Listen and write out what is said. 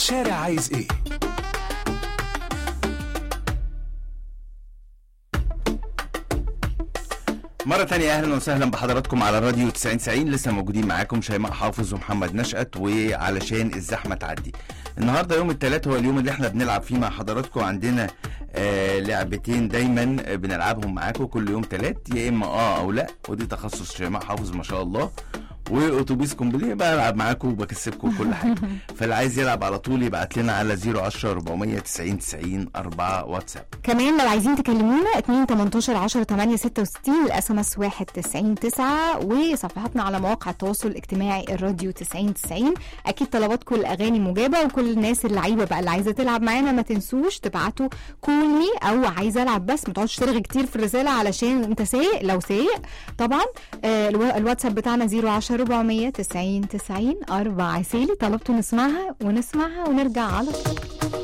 الشارع عايز ايه مرة تانية أهلا وسهلا بحضراتكم على راديو 90 لسه موجودين معاكم شيماء حافظ ومحمد نشأت وعلشان الزحمة تعدي النهاردة يوم الثلاث هو اليوم اللي احنا بنلعب فيه مع حضراتكم عندنا آه لعبتين دايما بنلعبهم معاكم كل يوم ثلاث يا إما اه أو لا ودي تخصص شيماء حافظ ما شاء الله واتوبيس كومبليه بلعب معاكم وبكسبكم كل حاجه فاللي عايز يلعب على طول يبعت لنا على 010 490 90 4 واتساب كمان لو عايزين تكلمونا 2 18 10 8 66 الاس ام اس 1 90 9 وصفحاتنا على مواقع التواصل الاجتماعي الراديو 90 90 اكيد طلباتكم الاغاني مجابه وكل الناس اللعيبه بقى اللي عايزه تلعب معانا ما تنسوش تبعتوا كول مي او عايزه العب بس ما تقعدش ترغي كتير في الرساله علشان انت سايق لو سايق طبعا آه الو- الواتساب بتاعنا 010 490 90 4 عسيلي طلبتوا نسمعها ونسمعها ونرجع على طول